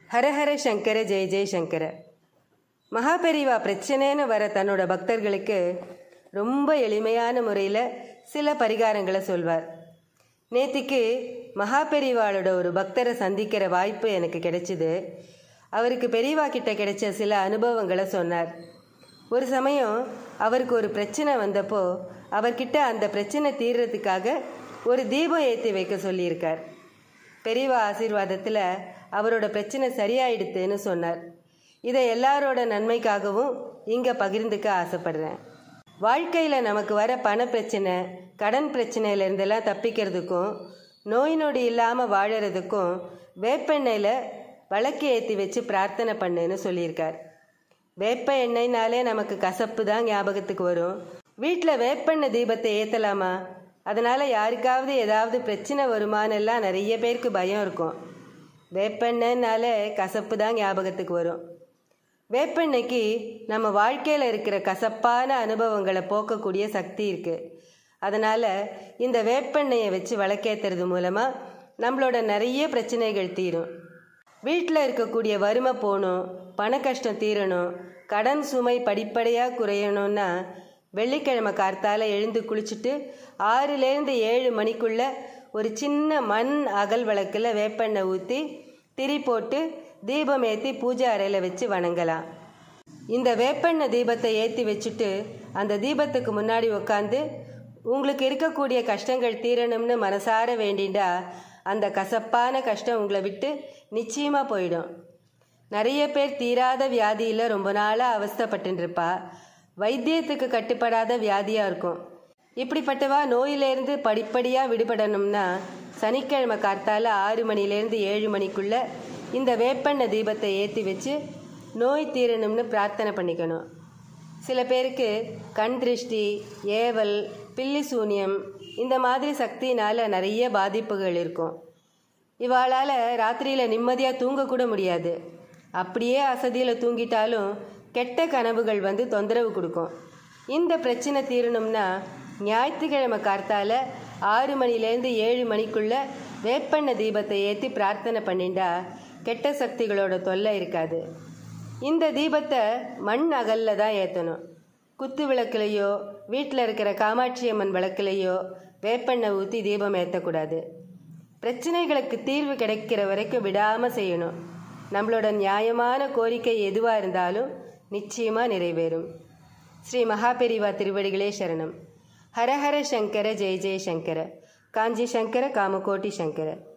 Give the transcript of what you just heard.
ஹரஹர சங்கர ஜெய ஜெய சங்கர மகாபெரிவா பிரச்சனைன்னு வர தன்னோட பக்தர்களுக்கு ரொம்ப எளிமையான முறையில் சில பரிகாரங்களை சொல்வார் நேத்திக்கு மகாபெரிவாளோட ஒரு பக்தரை சந்திக்கிற வாய்ப்பு எனக்கு கிடைச்சிது அவருக்கு பெரியவா கிட்ட கிடைச்ச சில அனுபவங்களை சொன்னார் ஒரு சமயம் அவருக்கு ஒரு பிரச்சனை வந்தப்போ அவர்கிட்ட அந்த பிரச்சனை தீர்றதுக்காக ஒரு தீபம் ஏற்றி வைக்க சொல்லியிருக்கார் பெரியவா ஆசீர்வாதத்தில் அவரோட பிரச்சனை சரியாயிடுத்துன்னு சொன்னார் இதை எல்லாரோட நன்மைக்காகவும் இங்கே பகிர்ந்துக்க ஆசைப்படுறேன் வாழ்க்கையில் நமக்கு வர பண பிரச்சனை கடன் பிரச்சனையிலேருந்தெல்லாம் தப்பிக்கிறதுக்கும் நோய் நொடி இல்லாமல் வாழறதுக்கும் வேப்பெண்ணெயில் விளக்கு ஏற்றி வச்சு பிரார்த்தனை பண்ணுன்னு சொல்லியிருக்கார் வேப்ப எண்ணெய்னாலே நமக்கு கசப்பு தான் ஞாபகத்துக்கு வரும் வீட்டில் வேப்பெண்ணெய் தீபத்தை ஏற்றலாமா அதனால் யாருக்காவது ஏதாவது பிரச்சனை வருமானெல்லாம் நிறைய பேருக்கு பயம் இருக்கும் வேப்பெண்ணெய்னாலே கசப்பு தான் ஞாபகத்துக்கு வரும் வேப்பெண்ணெய்க்கு நம்ம வாழ்க்கையில் இருக்கிற கசப்பான அனுபவங்களை போக்கக்கூடிய சக்தி இருக்குது அதனால் இந்த வேப்பெண்ணெயை வச்சு விளக்கேற்றுறது மூலமாக நம்மளோட நிறைய பிரச்சனைகள் தீரும் வீட்டில் இருக்கக்கூடிய வறுமை போகணும் பண கஷ்டம் தீரணும் கடன் சுமை படிப்படியாக குறையணும்னா வெள்ளிக்கிழமை கார்த்தால எழுந்து குளிச்சுட்டு ஆறுலேருந்து ஏழு மணிக்குள்ள ஒரு சின்ன மண் அகல் விளக்கில் வேப்பெண்ணெய் ஊற்றி திரி போட்டு தீபம் ஏற்றி பூஜை அறையில் வச்சு வணங்கலாம் இந்த வேப்பெண்ணெய் தீபத்தை ஏற்றி வச்சுட்டு அந்த தீபத்துக்கு முன்னாடி உட்காந்து உங்களுக்கு இருக்கக்கூடிய கஷ்டங்கள் தீரணும்னு மனசார வேண்டிண்டா அந்த கசப்பான கஷ்டம் உங்களை விட்டு நிச்சயமாக போயிடும் நிறைய பேர் தீராத வியாதியில் ரொம்ப நாளாக அவஸ்தப்பட்டுருப்பா வைத்தியத்துக்கு கட்டுப்படாத வியாதியாக இருக்கும் இப்படிப்பட்டவா நோயிலேருந்து படிப்படியாக விடுபடணும்னா சனிக்கிழமை கார்த்தால ஆறு மணிலேருந்து ஏழு மணிக்குள்ளே இந்த வேப்பெண்ணெய் தீபத்தை ஏற்றி வச்சு நோய் தீரணும்னு பிரார்த்தனை பண்ணிக்கணும் சில பேருக்கு கண் திருஷ்டி ஏவல் பில்லி சூனியம் இந்த மாதிரி சக்தினால் நிறைய பாதிப்புகள் இருக்கும் இவாளால் ராத்திரியில் நிம்மதியாக தூங்கக்கூட முடியாது அப்படியே அசதியில் தூங்கிட்டாலும் கெட்ட கனவுகள் வந்து தொந்தரவு கொடுக்கும் இந்த பிரச்சனை தீரணும்னா ஞாயிற்றுக்கிழமை கார்த்தால ஆறு மணிலேருந்து ஏழு மணிக்குள்ளே வேப்பெண்ணெய் தீபத்தை ஏற்றி பிரார்த்தனை பண்ணிண்டா கெட்ட சக்திகளோட தொல்லை இருக்காது இந்த தீபத்தை மண் அகல்ல தான் ஏற்றணும் குத்து விளக்குலையோ வீட்டில் இருக்கிற காமாட்சி அம்மன் விளக்குலையோ வேப்பெண்ணெய் ஊற்றி தீபம் ஏற்றக்கூடாது பிரச்சனைகளுக்கு தீர்வு கிடைக்கிற வரைக்கும் விடாமல் செய்யணும் நம்மளோட நியாயமான கோரிக்கை எதுவாக இருந்தாலும் நிச்சயமாக நிறைவேறும் ஸ்ரீ மகாபெரிவா திருவடிகளே சரணம் ஹரஹர சங்கர ஜெய ஜெய சங்கர காஞ்சி சங்கர காமகோட்டி சங்கர